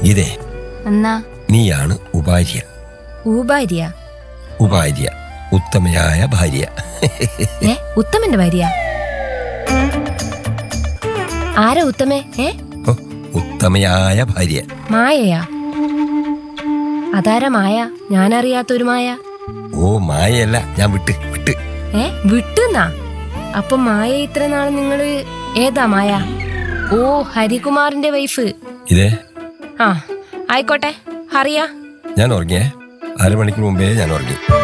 ഇതേ എന്നാ നീയാണ് ഉപാര്യ ഊഭാര്യ ഉപാര്യ ഉത്തമയായ ഭാര്യ ഏ ഉത്തമന്റെ ഭാര്യ ആരാ ഉത്തമേ ഏ ഓ, ഉത്തമയായ ഭാര്യ മായയാ അതാരാ മായ ഞാനറിയാത്തൊരു മായ ഓ മായയല്ല ഞാൻ വിട്ട് വിട്ട് ഏ വിട്ടുന്നാ അപ്പൊ മായ ഇത്ര നാൾ നിങ്ങള് ഏതാ മായ ഓ ഹരികുമാറിന്റെ വൈഫ് ഇതേ ആ ആയിക്കോട്ടെ അറിയാ ഞാൻ ഉറങ്ങിയേ അരമണിക്കൂർ മുമ്പേ ഞാൻ ഉറങ്ങി